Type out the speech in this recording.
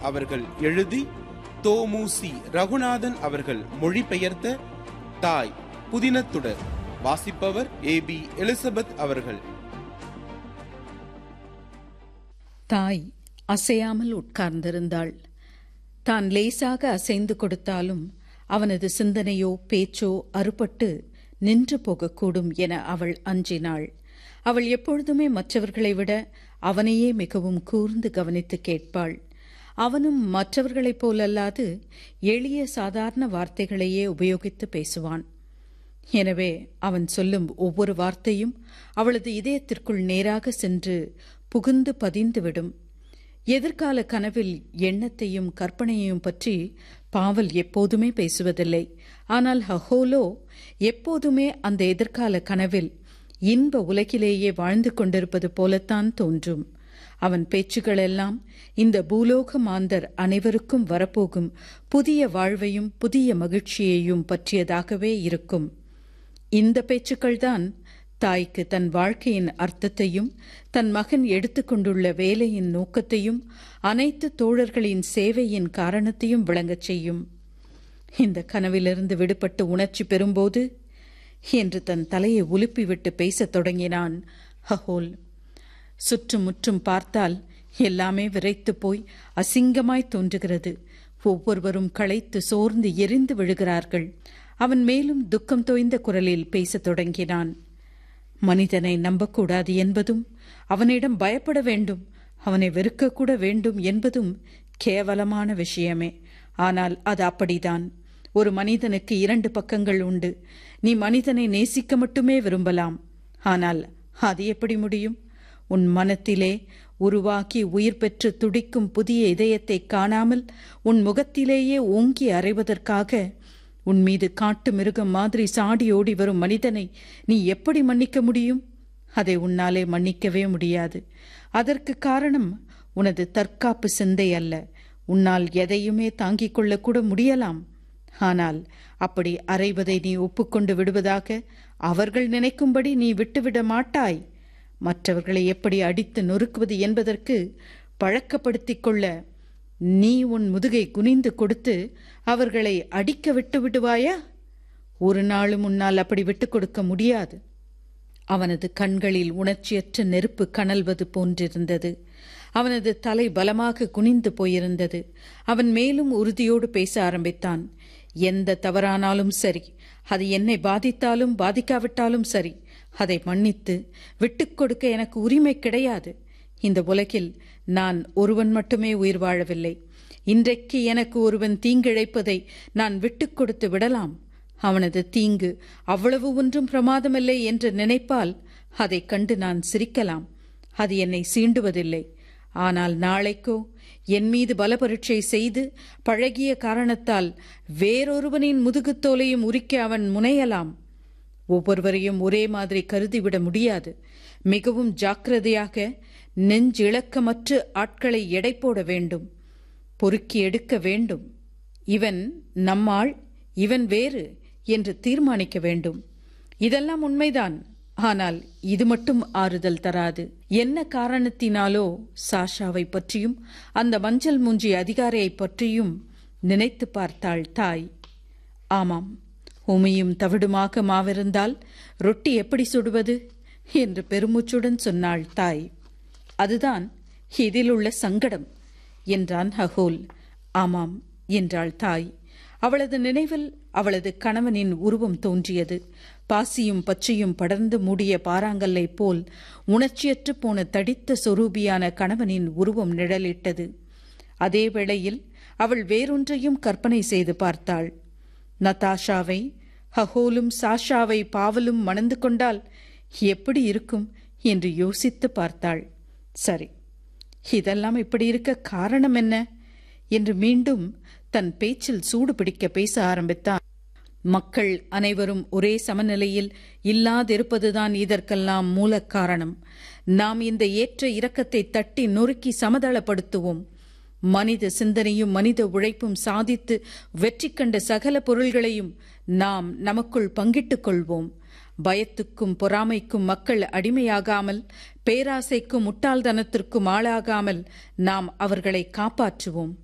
அவர்கள் எழுதி தோமுசி ரகுநாதன் அவர்கள் மொழிபெயர்த்த தாய் புதினத்துடர் வாசிப்பவர் ஏ பி எலிசபெத் அவர்கள் தாய் அசையாமல் உட்கார்ந்திருந்தாள் தான் லேசாக அசைந்து கொடுத்தாலும் அவனது சிந்தனையோ பேச்சோ அறுபட்டு நின்று போகக்கூடும் என அவள் அஞ்சினாள் அவள் எப்பொழுதுமே மற்றவர்களை விட அவனையே மிகவும் கூர்ந்து கவனித்து கேட்பாள் அவனும் மற்றவர்களைப் போலல்லாது எளிய சாதாரண வார்த்தைகளையே உபயோகித்து பேசுவான் எனவே அவன் சொல்லும் ஒவ்வொரு வார்த்தையும் அவளது இதயத்திற்குள் நேராக சென்று புகுந்து பதிந்துவிடும் எதிர்கால கனவில் எண்ணத்தையும் கற்பனையையும் பற்றி பாவல் எப்போதுமே பேசுவதில்லை ஆனால் ஹஹோலோ எப்போதுமே அந்த எதிர்கால கனவில் இன்ப உலகிலேயே வாழ்ந்து கொண்டிருப்பது போலத்தான் தோன்றும் அவன் பேச்சுகளெல்லாம் இந்த பூலோக மாந்தர் அனைவருக்கும் வரப்போகும் புதிய வாழ்வையும் புதிய மகிழ்ச்சியையும் பற்றியதாகவே இருக்கும் இந்த பேச்சுக்கள்தான் தாய்க்கு தன் வாழ்க்கையின் அர்த்தத்தையும் தன் மகன் எடுத்துக்கொண்டுள்ள வேலையின் நோக்கத்தையும் அனைத்து தோழர்களின் சேவையின் காரணத்தையும் விளங்கச் செய்யும் இந்த கனவிலிருந்து விடுபட்டு உணர்ச்சி பெறும்போது என்று தன் தலையை உலுப்பிவிட்டு பேசத் தொடங்கினான் ஹஹோல் சுற்றும் முற்றும் பார்த்தால் எல்லாமே விரைத்து போய் அசிங்கமாய் தோன்றுகிறது ஒவ்வொருவரும் களைத்து சோர்ந்து எரிந்து விழுகிறார்கள் அவன் மேலும் துக்கம் தோய்ந்த குரலில் பேசத் தொடங்கினான் மனிதனை நம்பக்கூடாது என்பதும் அவனிடம் பயப்பட வேண்டும் அவனை வெறுக்கக்கூட வேண்டும் என்பதும் கேவலமான விஷயமே ஆனால் அது அப்படிதான் ஒரு மனிதனுக்கு இரண்டு பக்கங்கள் உண்டு நீ மனிதனை நேசிக்க மட்டுமே விரும்பலாம் ஆனால் அது எப்படி முடியும் உன் மனத்திலே உருவாக்கி உயிர் பெற்று துடிக்கும் புதிய இதயத்தை காணாமல் உன் முகத்திலேயே ஓங்கி அறைவதற்காக உன் மீது காட்டு மிருகம் மாதிரி சாடி ஓடி வரும் மனிதனை நீ எப்படி மன்னிக்க முடியும் அதை உன்னாலே மன்னிக்கவே முடியாது அதற்கு காரணம் உனது தற்காப்பு சிந்தை அல்ல உன்னால் எதையுமே தாங்கிக் கொள்ளக்கூட முடியலாம் ஆனால் அப்படி அறைவதை நீ ஒப்புக்கொண்டு விடுவதாக அவர்கள் நினைக்கும்படி நீ விட்டுவிட மாட்டாய் மற்றவர்களை எப்படி அடித்து நொறுக்குவது என்பதற்கு பழக்கப்படுத்திக் கொள்ள நீ உன் முதுகை குனிந்து கொடுத்து அவர்களை அடிக்க விட்டு விடுவாயா ஒரு நாளும் உன்னால் அப்படி விட்டுக் கொடுக்க முடியாது அவனது கண்களில் உணர்ச்சியற்ற நெருப்பு கனல்வது போன்றிருந்தது அவனது தலை பலமாக குனிந்து போயிருந்தது அவன் மேலும் உறுதியோடு பேச ஆரம்பித்தான் எந்த தவறானாலும் சரி அது என்னை பாதித்தாலும் பாதிக்காவிட்டாலும் சரி அதை மன்னித்து விட்டுக் கொடுக்க எனக்கு உரிமை கிடையாது இந்த உலகில் நான் ஒருவன் மட்டுமே உயிர் வாழவில்லை இன்றைக்கு எனக்கு ஒருவன் தீங்கிழைப்பதை நான் விட்டுக் கொடுத்து விடலாம் அவனது தீங்கு அவ்வளவு ஒன்றும் பிரமாதமில்லை என்று நினைப்பால் அதைக் கண்டு நான் சிரிக்கலாம் அது என்னை சீண்டுவதில்லை ஆனால் நாளைக்கோ என் மீது பலபரீட்சை செய்து பழகிய காரணத்தால் வேறொருவனின் முதுகுத்தோலையும் உரிக்க அவன் முனையலாம் ஒவ்வொருவரையும் ஒரே மாதிரி கருதிவிட முடியாது மிகவும் ஜாக்கிரதையாக நெஞ்சிழக்கமற்று ஆட்களை எடை போட வேண்டும் பொறுக்கி எடுக்க வேண்டும் இவன் நம்மாள் இவன் வேறு என்று தீர்மானிக்க வேண்டும் இதெல்லாம் உண்மைதான் ஆனால் இது மட்டும் ஆறுதல் தராது என்ன காரணத்தினாலோ சாஷாவை பற்றியும் அந்த மஞ்சள் மூஞ்சி அதிகாரியை பற்றியும் நினைத்து பார்த்தாள் தாய் ஆமாம் உமையும் தவிடுமாக மாவிருந்தால் ரொட்டி எப்படி சுடுவது என்று பெருமூச்சுடன் சொன்னாள் தாய் அதுதான் இதில் உள்ள சங்கடம் என்றான் ஹகோல் ஆமாம் என்றாள் தாய் அவளது நினைவில் அவளது கணவனின் உருவம் தோன்றியது பாசியும் பச்சையும் படர்ந்து மூடிய பாறாங்கல்லை போல் உணர்ச்சியற்று போன தடித்த சொரூபியான கணவனின் உருவம் நிழலிட்டது அதே வேளையில் அவள் வேறொன்றையும் கற்பனை செய்து பார்த்தாள் நதாஷாவை ஹஹோலும் சாஷாவை பாவலும் மணந்து கொண்டால் எப்படி இருக்கும் என்று யோசித்து பார்த்தாள் சரி இதெல்லாம் இப்படி இருக்க காரணம் என்ன என்று மீண்டும் தன் பேச்சில் சூடு பிடிக்க பேச ஆரம்பித்தான் மக்கள் அனைவரும் ஒரே சமநிலையில் இல்லாதிருப்பதுதான் இதற்கெல்லாம் மூல காரணம் நாம் இந்த ஏற்ற இரக்கத்தை தட்டி நொறுக்கி சமதளப்படுத்துவோம் மனித சிந்தனையும் மனித உழைப்பும் சாதித்து வெற்றி கண்ட சகல பொருள்களையும் நாம் நமக்குள் பங்கிட்டுக் கொள்வோம் பயத்துக்கும் பொறாமைக்கும் மக்கள் அடிமையாகாமல் பேராசைக்கும் முட்டாள்தனத்திற்கும் ஆளாகாமல் நாம் அவர்களை காப்பாற்றுவோம்